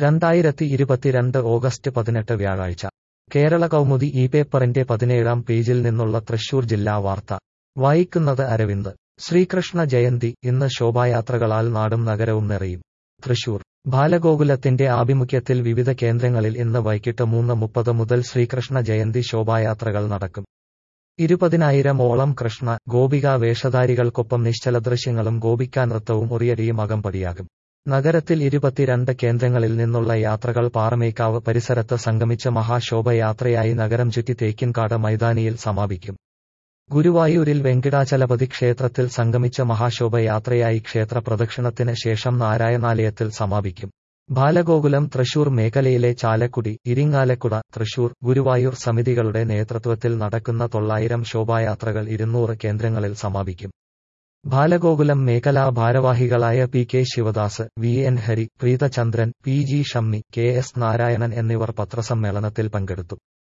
രണ്ടായിരത്തി ഇരുപത്തിരണ്ട് ഓഗസ്റ്റ് പതിനെട്ട് വ്യാഴാഴ്ച കേരള കൗമുദി ഈ പേപ്പറിന്റെ പതിനേഴാം പേജിൽ നിന്നുള്ള തൃശൂർ ജില്ലാ വാർത്ത വായിക്കുന്നത് അരവിന്ദ് ശ്രീകൃഷ്ണ ജയന്തി ഇന്ന് ശോഭായാത്രകളാൽ നാടും നഗരവും നിറയും തൃശൂർ ബാലഗോകുലത്തിന്റെ ആഭിമുഖ്യത്തിൽ വിവിധ കേന്ദ്രങ്ങളിൽ ഇന്ന് വൈകിട്ട് മൂന്ന് മുപ്പത് മുതൽ ശ്രീകൃഷ്ണ ജയന്തി ശോഭായാത്രകൾ നടക്കും ഇരുപതിനായിരം ഓളം കൃഷ്ണ ഗോപിക വേഷധാരികൾക്കൊപ്പം നിശ്ചല ദൃശ്യങ്ങളും ഗോപിക്കാ നൃത്തവും ഉറിയടിയും അകമ്പടിയാകും നഗരത്തിൽ ഇരുപത്തിരണ്ട് കേന്ദ്രങ്ങളിൽ നിന്നുള്ള യാത്രകൾ പാറമേക്കാവ് പരിസരത്ത് സംഗമിച്ച മഹാശോഭയാത്രയായി നഗരം ചുറ്റി തേക്കിൻകാട് മൈതാനിയിൽ സമാപിക്കും ഗുരുവായൂരിൽ വെങ്കിടാചലപതി ക്ഷേത്രത്തിൽ സംഗമിച്ച മഹാശോഭയാത്രയായി ക്ഷേത്ര പ്രദക്ഷിണത്തിന് ശേഷം നാരായണാലയത്തിൽ സമാപിക്കും ബാലഗോകുലം തൃശൂർ മേഖലയിലെ ചാലക്കുടി ഇരിങ്ങാലക്കുട തൃശൂർ ഗുരുവായൂർ സമിതികളുടെ നേതൃത്വത്തിൽ നടക്കുന്ന തൊള്ളായിരം ശോഭായാത്രകൾ ഇരുന്നൂറ് കേന്ദ്രങ്ങളിൽ സമാപിക്കും ബാലഗോകുലം മേഖലാ ഭാരവാഹികളായ P K Sivadas V N Hari Preethachandran P G Shammi K S Narayanan എന്നിവർ പത്രസമ്മേളനത്തിൽ പങ്കെടുത്തു